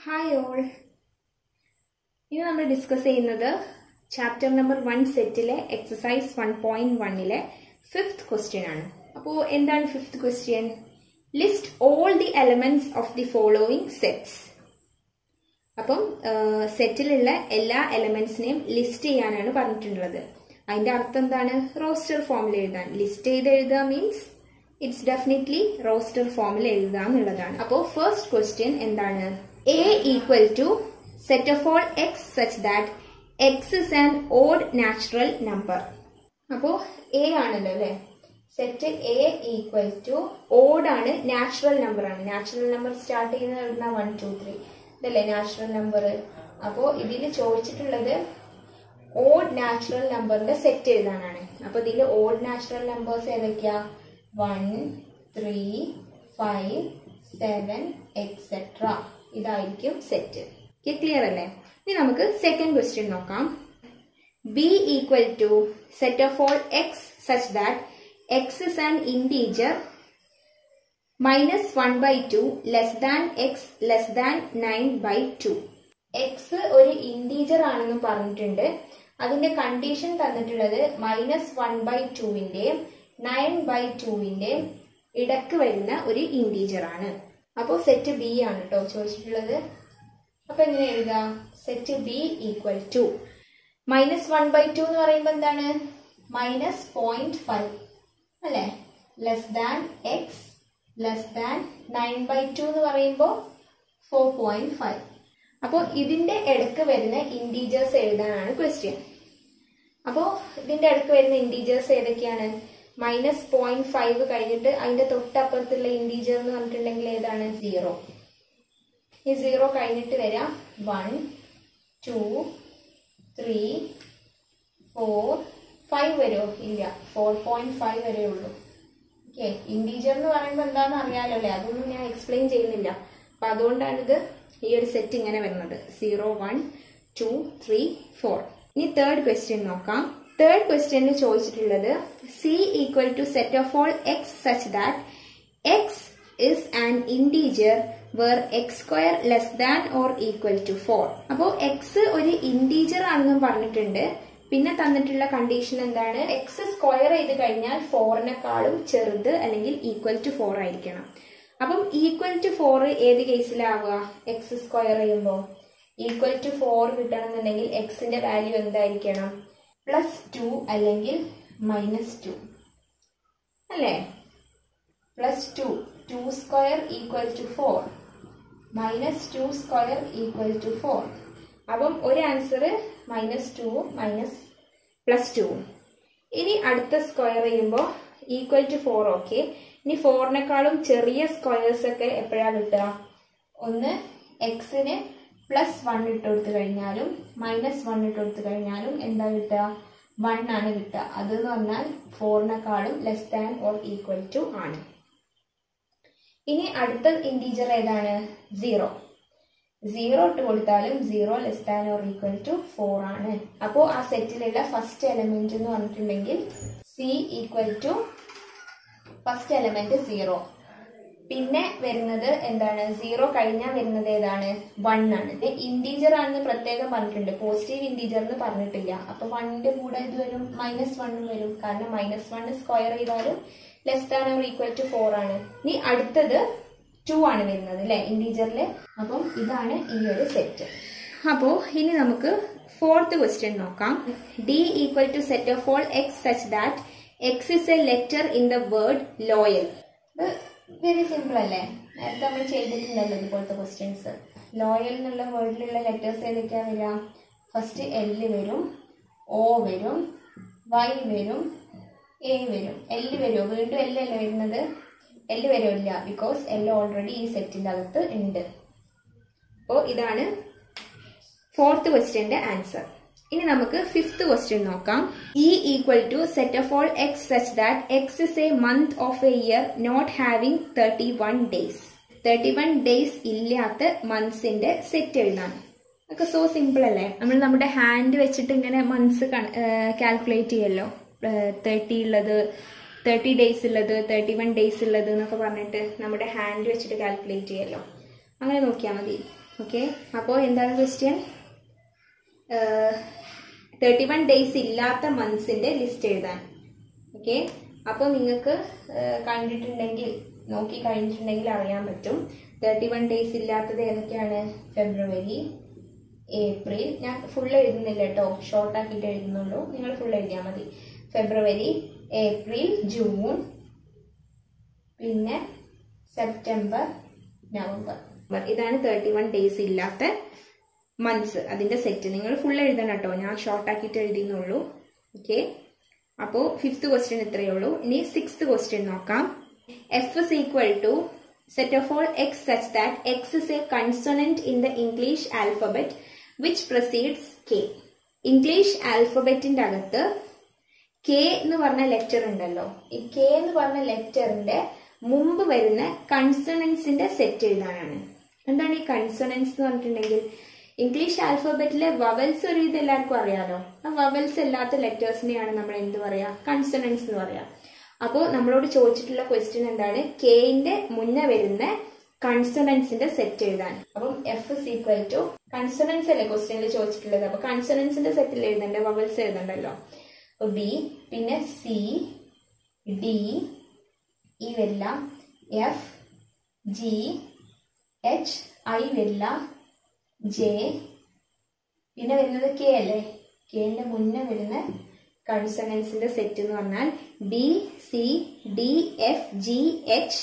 hi all ഇനി നമ്മൾ discuss ചെയ്യുന്നത് ചാപ്റ്റർ നമ്പർ വൺ സെറ്റിലെ എക്സസൈസ് വൺ പോയിന്റ് വണ്ണിലെ ഫിഫ്ത്ത് ക്വസ്റ്റ്യൻ ആണ് അപ്പോൾ എന്താണ് fifth question list all the elements of the following sets അപ്പം സെറ്റിലുള്ള എല്ലാ എലമെന്റ്സിനെയും ലിസ്റ്റ് ചെയ്യാനാണ് പറഞ്ഞിട്ടുള്ളത് അതിന്റെ അർത്ഥം എന്താണ് റോസ്റ്റർ ഫോമിൽ എഴുതാൻ ലിസ്റ്റ് ചെയ്ത് എഴുതുക മീൻസ് ഇറ്റ്സ് ഡെഫിനറ്റ്ലി റോസ്റ്റർ ഫോമിൽ എഴുതുക എന്നുള്ളതാണ് അപ്പോൾ ഫസ്റ്റ് ക്വസ്റ്റ്യൻ എന്താണ് A equal to set of all X such that X is an odd natural number അപ്പോൾ എ ആണല്ലോ അല്ലെ set A equal to odd ആണ് നാച്ചുറൽ നമ്പർ ആണ് നാച്ചുറൽ നമ്പർ സ്റ്റാർട്ട് ചെയ്യുന്ന വൺ ടു ത്രീ ഇതല്ലേ natural number അപ്പോൾ ഇതിൽ ചോദിച്ചിട്ടുള്ളത് ഓഡ് നാച്ചുറൽ നമ്പറിന്റെ സെറ്റ് എഴുതാനാണ് അപ്പൊ ഇതിൽ ഓഡ് നാച്ചുറൽ നമ്പേഴ്സ് ഏതൊക്കെയാ one three five seven etcetera ഇതായിരിക്കും സെറ്റ് ക്ലിയർ അല്ലേ ഇനി നമുക്ക് സെക്കൻഡ് ക്വസ്റ്റ്യൻ നോക്കാം B equal to set of all X such that X is an integer minus one by two less than x less than nine by two x ഒരു integer ആണെന്ന് പറഞ്ഞിട്ടുണ്ട് അതിന്റെ condition തന്നിട്ടുള്ളത് minus one by ടുവിന്റെയും nine by ടുവിന്റെയും ഇടക്ക് വരുന്ന ഒരു ഇൻറ്റീജർ ആണ് അപ്പോൾ സെറ്റ് ബി ആണ് കേട്ടോ ചോദിച്ചിട്ടുള്ളത് അപ്പൊ എങ്ങനെ എഴുതാം set B equal to minus one by two എന്ന് പറയുമ്പോൾ എന്താണ് മൈനസ് പോയിന്റ് ഫൈവ് അല്ലെ less than x less than nine by two എന്ന് പറയുമ്പോൾ ഫോർ പോയിന്റ് ഫൈവ് അപ്പോൾ ഇതിന്റെ ഇടക്ക് വരുന്ന ഇൻറ്റീജേഴ്സ് എഴുതാനാണ് ക്വസ്റ്റ്യൻ അപ്പോൾ ഇതിന്റെ ഇടക്ക് വരുന്ന ഇൻറ്റീജേഴ്സ് ഏതൊക്കെയാണ് മൈനസ് പോയിന്റ് ഫൈവ് കഴിഞ്ഞിട്ട് അതിന്റെ തൊട്ടപ്പുറത്തുള്ള ഇൻറ്റീജർ എന്ന് പറഞ്ഞിട്ടുണ്ടെങ്കിൽ ഏതാണ് സീറോ ഈ സീറോ കഴിഞ്ഞിട്ട് വരാം one two three four five വരുമോ ഇല്ല ഫോർ പോയിന്റ് ഫൈവ് വരെ ഉള്ളൂ ഓക്കെ ഇൻറ്റീജർ എന്ന് പറയുമ്പോൾ എന്താണെന്ന് അറിയാലോ അല്ലേ അതൊന്നും ഞാൻ എക്സ്പ്ലെയിൻ ചെയ്യുന്നില്ല അപ്പൊ അതുകൊണ്ടാണിത് ഈ ഒരു സെറ്റ് ഇങ്ങനെ വരുന്നത് zero one two three four ഇനി തേർഡ് ക്വസ്റ്റ്യൻ നോക്കാം തേർഡ് ക്വസ്റ്റ്യനിൽ ചോദിച്ചിട്ടുള്ളത് C equal to set of all X such that X is an integer where x square less than or equal to four അപ്പോൾ x ഒരു integer ആണെന്നും പറഞ്ഞിട്ടുണ്ട് പിന്നെ തന്നിട്ടുള്ള കണ്ടീഷൻ എന്താണ് എക്സ് സ്ക്വയർ ചെയ്ത് കഴിഞ്ഞാൽ ഫോറിനെക്കാളും ചെറുത് അല്ലെങ്കിൽ ഈക്വൽ ടു ഫോർ ആയിരിക്കണം അപ്പം ഈക്വൽ ടു ഫോർ ഏത് കേസിലാവുക എക്സ് സ്ക്വയർ ചെയ്യുമ്പോൾ ഈക്വൽ ടു ഫോർ കിട്ടണമെന്നുണ്ടെങ്കിൽ എക്സിന്റെ വാല്യൂ എന്തായിരിക്കണം പ്ലസ് ടു അല്ലെങ്കിൽ മൈനസ് ടു അല്ലേ plus two two square equal to four minus two square equal to four അപ്പം ഒരു ആൻസർ മൈനസ് ടുവും മൈനസ് പ്ലസ് ടുവും ഇനി അടുത്ത സ്ക്വയർ ചെയ്യുമ്പോൾ ഈക്വൽ ടു ഫോർ ഓക്കെ ഇനി ഫോറിനേക്കാളും ചെറിയ സ്ക്വയേഴ്സ് ഒക്കെ എപ്പോഴാണ് കിട്ടുക ഒന്ന് എക്സിന് പ്ലസ് വൺ ഇട്ട് കൊടുത്തു കഴിഞ്ഞാലും മൈനസ് വൺ ഇട്ട് കൊടുത്തു കഴിഞ്ഞാലും എന്താ കിട്ടുക വൺ ആണ് കിട്ടുക അതെന്ന് പറഞ്ഞാൽ ഫോറിനേക്കാളും less than or equal to ആണ് ഇനി അടുത്ത ഇൻറ്റീജർ ഏതാണ് സീറോ സീറോ ഇട്ട് കൊടുത്താലും zero less than or equal to four ആണ് അപ്പോൾ ആ സെറ്റിലുള്ള ഫസ്റ്റ് എലമെന്റ് എന്ന് പറഞ്ഞിട്ടുണ്ടെങ്കിൽ C equal to first element zero പിന്നെ വരുന്നത് എന്താണ് സീറോ കഴിഞ്ഞാൽ വരുന്നത് ഏതാണ് വൺ ആണ് ഇത് ഇൻറ്റീജർ ആണെന്ന് പ്രത്യേകം പറഞ്ഞിട്ടുണ്ട് പോസിറ്റീവ് ഇൻറ്റീജർ എന്ന് പറഞ്ഞിട്ടില്ല അപ്പൊ വണ്ണിന്റെ കൂടെ ഇത് വരും മൈനസ് വണ്ണും വരും കാരണം മൈനസ് വൺ സ്ക്വയർ ചെയ്താലും less than or equal to four ആണ് ഇനി അടുത്തത് ടു ആണ് വരുന്നത് അല്ലെ ഇൻറ്റീജറിൽ അപ്പം ഇതാണ് ഈ ഒരു സെറ്റ് അപ്പോൾ ഇനി നമുക്ക് ഫോർത്ത് ക്വസ്റ്റ്യൻ നോക്കാം D equal to set of all X such that X is a letter in the word loyal ഇത് വെരി സിമ്പിൾ അല്ലേ നേരത്തെ നമ്മൾ ചെയ്തിട്ടുണ്ടല്ലോ ഇതുപോലത്തെ ക്വസ്റ്റ്യൻസ് ലോയൽ എന്നുള്ള വേർഡിലുള്ള ലെറ്റേഴ്സ് ഏതൊക്കെയാ വരിക ഫസ്റ്റ് എല് വരും ഒ വരും വൈ വരും എ വരും എല് വരുമോ വീണ്ടും എല് അല്ലേ വരുന്നത് എല് വരുമില്ല ബിക്കോസ് എല് ഓൾറെഡി ഈ സെറ്റിന്റെ അകത്ത് ഉണ്ട് അപ്പോൾ ഇതാണ് ഫോർത്ത് ക്വസ്റ്റ്യന്റെ ആൻസർ ഇനി നമുക്ക് ഫിഫ്ത്ത് ക്വസ്റ്റ്യൻ നോക്കാം E equal to set of all X such that X is a month of a year not having thirty one days thirty one days ഇല്ലാത്ത മന്ത്സിന്റെ സെറ്റ് എഴുതാൻ ഒക്കെ സോ സിമ്പിൾ അല്ലേ നമ്മൾ നമ്മുടെ ഹാൻഡ് വെച്ചിട്ട് ഇങ്ങനെ മന്ത്സ് കാൽക്കുലേറ്റ് ചെയ്യല്ലോ തേർട്ടി ഉള്ളത് തേർട്ടി ഡേയ്സ് ഉള്ളത് തേർട്ടി വൺ ഡേയ്സ് ഉള്ളത് എന്നൊക്കെ പറഞ്ഞിട്ട് നമ്മുടെ ഹാൻഡ് വെച്ചിട്ട് കാൽക്കുലേറ്റ് ചെയ്യല്ലോ അങ്ങനെ നോക്കിയാൽ മതി ഓക്കെ അപ്പോൾ എന്താണ് ക്വസ്റ്റ്യൻ തേർട്ടി വൺ ഡേയ്സ് ഇല്ലാത്ത മന്ത്സിന്റെ ലിസ്റ്റ് എഴുതാൻ ഓക്കെ അപ്പോൾ നിങ്ങൾക്ക് കണ്ടിട്ടുണ്ടെങ്കിൽ നോക്കി കഴിഞ്ഞിട്ടുണ്ടെങ്കിൽ അറിയാൻ പറ്റും തേർട്ടി വൺ ഡേയ്സ് ഇല്ലാത്തത് ഏതൊക്കെയാണ് ഫെബ്രുവരി ഏപ്രിൽ ഞാൻ ഫുൾ എഴുതുന്നില്ല കേട്ടോ ഷോർട്ട് ആക്കിയിട്ട് എഴുതുന്നുള്ളൂ നിങ്ങൾ ഫുൾ എഴുതിയാൽ മതി ഫെബ്രുവരി ഏപ്രിൽ ജൂൺ പിന്നെ സെപ്റ്റംബർ നവംബർ ഇതാണ് തേർട്ടി വൺ ഡേയ്സ് ഇല്ലാത്ത മന്ത്സ് അതിന്റെ സെറ്റ് നിങ്ങൾ ഫുൾ എഴുതണം കേട്ടോ ഞാൻ ഷോർട്ട് ആക്കിയിട്ട് എഴുതിയെന്നുള്ളൂ ഓക്കെ അപ്പോൾ ഫിഫ്ത്ത് ക്വസ്റ്റ്യൻ ഇത്രയേ ഉള്ളൂ ഇനി സിക്സ്ത് ക്വസ്റ്റ്യൻ നോക്കാം F is equal to set of all X such that X is a consonant in the English alphabet which proceeds K English ആൽഫബറ്റിന്റെ അകത്ത് കെ എന്ന് പറഞ്ഞ ലെറ്റർ ഉണ്ടല്ലോ ഈ കെ എന്ന് പറഞ്ഞ ലെറ്ററിന്റെ മുമ്പ് വരുന്ന കൺസണൻസിന്റെ സെറ്റ് എഴുതാനാണ് എന്താണ് ഈ കൺസണൻസ് എന്ന് പറഞ്ഞിട്ടുണ്ടെങ്കിൽ ഇംഗ്ലീഷ് ആൽഫബറ്റിലെ വവൽസ് ഒരു ഇത് എല്ലാവർക്കും അറിയാലോ ആ വവൽസ് അല്ലാത്ത ലെറ്റേഴ്സിനെയാണ് നമ്മൾ എന്ത് പറയാ കൺസണൻസ് എന്ന് പറയാ അപ്പോൾ നമ്മളോട് ചോദിച്ചിട്ടുള്ള ക്വസ്റ്റ്യൻ എന്താണ് കെന്റെ മുന്നേ വരുന്ന കൺസണൻസിന്റെ സെറ്റ് എഴുതാൻ അപ്പം F is equal to consonants അല്ലേ ക്വസ്റ്റ്യനിൽ ചോദിച്ചിട്ടുള്ളത് അപ്പൊ കൺസണൻസിന്റെ സെറ്റിൽ എഴുതണ്ടേ വവൽസ് എഴുതണ്ടല്ലോ അപ്പൊ ബി പിന്നെ സി ഡി ഇ വരില്ല എഫ് ജി എച്ച് ഐ വരില്ല ജെ പിന്നെ വരുന്നത് കെ അല്ലേ കെന്റെ മുന്നേ വരുന്ന കൺസണൻസിന്റെ സെറ്റ് എന്ന് പറഞ്ഞാൽ B C D F G H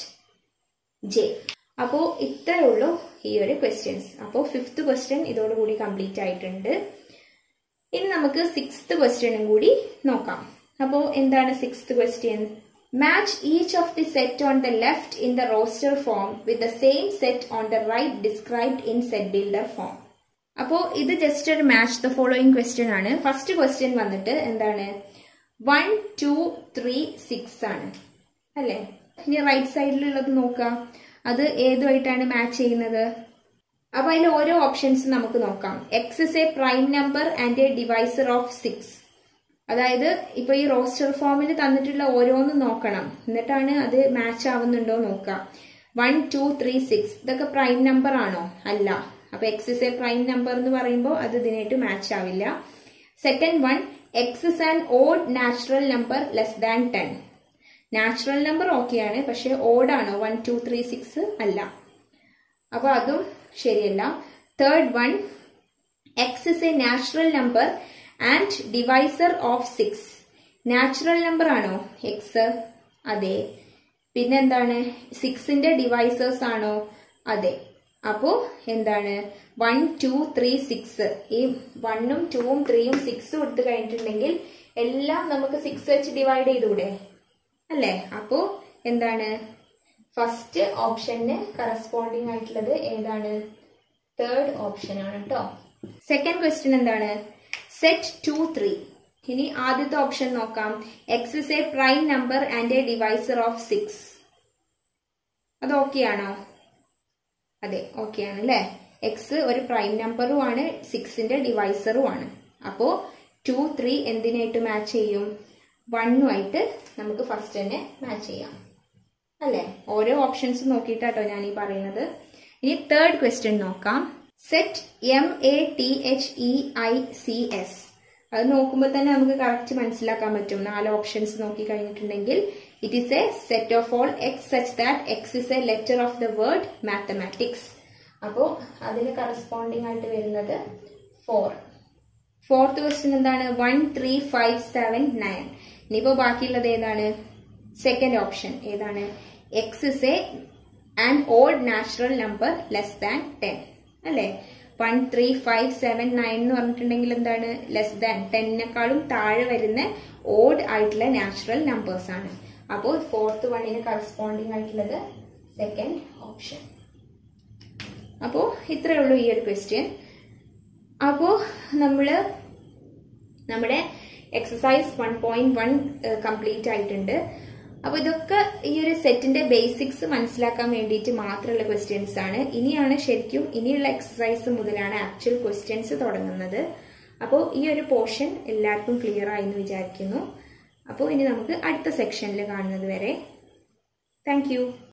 J അപ്പോ ഇത്രയേ ഉള്ളൂ ഈ ഒരു ക്വസ്റ്റ്യൻസ് അപ്പോൾ ഫിഫ്ത്ത് ക്വസ്റ്റ്യൻ ഇതോടുകൂടി കംപ്ലീറ്റ് ആയിട്ടുണ്ട് ഇനി നമുക്ക് സിക്സ്ത് ക്വസ്റ്റ്യനും കൂടി നോക്കാം അപ്പോൾ എന്താണ് sixth question match each of the set on the left in the roster form with the same set on the right described in set builder form അപ്പോൾ ഇത് ജസ്റ്റ് ഒരു മാച്ച് ദ ഫോളോയിങ് ക്വസ്റ്റ്യൻ ആണ് first question വന്നിട്ട് എന്താണ് one two three six ആണ് അല്ലേ ഇനി right സൈഡിലുള്ളത് നോക്കാം അത് ഏതുമായിട്ടാണ് മാച്ച് ചെയ്യുന്നത് അപ്പൊ അതിൽ ഓരോ ഓപ്ഷൻസ് നമുക്ക് നോക്കാം X is a prime number and a divisor of six അതായത് ഇപ്പൊ ഈ റോസ്റ്റർ ഫോമിൽ തന്നിട്ടുള്ള ഓരോന്നും നോക്കണം എന്നിട്ടാണ് അത് മാച്ച് ആവുന്നുണ്ടോ നോക്കുക വൺ ടു ത്രീ സിക്സ് ഇതൊക്കെ പ്രൈം നമ്പർ ആണോ അല്ല അപ്പൊ X is a prime number എന്ന് പറയുമ്പോൾ അത് ഇതിനായിട്ട് മാച്ച് ആവില്ല second one X is an odd natural number less than ten natural number ഓക്കെയാണ് പക്ഷെ ഓഡാണോ വൺ ടു ത്രീ സിക്സ് അല്ല അപ്പൊ അതും ശരിയല്ല third one X is a natural number and divisor of six natural number ആണോ X അതെ പിന്നെന്താണ് സിക്സിന്റെ ഡിവൈസേഴ്സ് ആണോ അതെ അപ്പോ എന്താണ് വൺ ടു ത്രീ സിക്സ് ഈ വണ്ണും ടൂവും ത്രീയും സിക്സും എടുത്തു കഴിഞ്ഞിട്ടുണ്ടെങ്കിൽ എല്ലാം നമുക്ക് സിക്സ് വെച്ച് ഡിവൈഡ് ചെയ്തൂടെ അല്ലേ അപ്പോ എന്താണ് ഫസ്റ്റ് ഓപ്ഷന് കറസ്പോണ്ടിങ് ആയിട്ടുള്ളത് ഏതാണ് തേർഡ് ഓപ്ഷൻ ആണ് കേട്ടോ സെക്കൻഡ് ക്വസ്റ്റ്യൻ എന്താണ് സെറ്റ് ടു ത്രീ ഇനി ആദ്യത്തെ ഓപ്ഷൻ നോക്കാം X is a prime number and a divisor of six അത് ഓക്കെ ആണോ അതെ ഓക്കെ ആണ് അല്ലേ എക്സ് ഒരു പ്രൈം നമ്പറും ആണ് സിക്സിന്റെ ഡിവൈസറും ആണ് അപ്പോ ടു ത്രീ എന്തിനായിട്ട് മാച്ച് ചെയ്യും വണ്ണുമായിട്ട് നമുക്ക് ഫസ്റ്റ് തന്നെ മാച്ച് ചെയ്യാം അല്ലേ ഓരോ ഓപ്ഷൻസ് നോക്കിയിട്ടാട്ടോ ഞാൻ ഈ പറയുന്നത് ഇനി തേർഡ് ക്വസ്റ്റ്യൻ നോക്കാം set M A T H E I C S അത് നോക്കുമ്പോൾ തന്നെ നമുക്ക് കറക്റ്റ് മനസ്സിലാക്കാൻ പറ്റും നാല് ഓപ്ഷൻസ് നോക്കി കഴിഞ്ഞിട്ടുണ്ടെങ്കിൽ it is a set of all X such that X is a letter of the word mathematics അപ്പോൾ അതിന് കറസ്പോണ്ടിങ് ആയിട്ട് വരുന്നത് ഫോർ ഫോർത്ത് ക്വസ്റ്റ്യൻ എന്താണ് one three five seven nine ഇനിയിപ്പോൾ ബാക്കിയുള്ളത് ഏതാണ് സെക്കൻഡ് ഓപ്ഷൻ ഏതാണ് X is a an odd natural number less than ten അല്ലേ one three five seven nine എന്ന് പറഞ്ഞിട്ടുണ്ടെങ്കിൽ എന്താണ് ലെസ് ദാൻ ടെന്നിനേക്കാളും താഴെ വരുന്ന ഓഡ് ആയിട്ടുള്ള നാച്ചുറൽ നമ്പേഴ്സ് ആണ് അപ്പോൾ ഫോർത്ത് വണ്ണിന് കറസ്പോണ്ടിങ് ആയിട്ടുള്ളത് സെക്കൻഡ് ഓപ്ഷൻ അപ്പോൾ ഇത്രയേ ഉള്ളൂ ഈ ഒരു ക്വസ്റ്റ്യൻ അപ്പോൾ നമ്മൾ നമ്മുടെ exercise one point one complete ആയിട്ടുണ്ട് അപ്പൊ ഇതൊക്കെ ഈ ഒരു സെറ്റിന്റെ ബേസിക്സ് മനസ്സിലാക്കാൻ വേണ്ടിയിട്ട് മാത്രമുള്ള ക്വസ്റ്റ്യൻസ് ആണ് ഇനിയാണ് ശരിക്കും ഇനിയുള്ള എക്സസൈസ് മുതലാണ് ആക്ച്വൽ ക്വസ്റ്റ്യൻസ് തുടങ്ങുന്നത് അപ്പോൾ ഈ ഒരു പോർഷൻ എല്ലാവർക്കും ക്ലിയർ ആയി എന്ന് വിചാരിക്കുന്നു അപ്പോൾ ഇനി നമുക്ക് അടുത്ത സെക്ഷനിൽ കാണുന്നത് വരെ താങ്ക്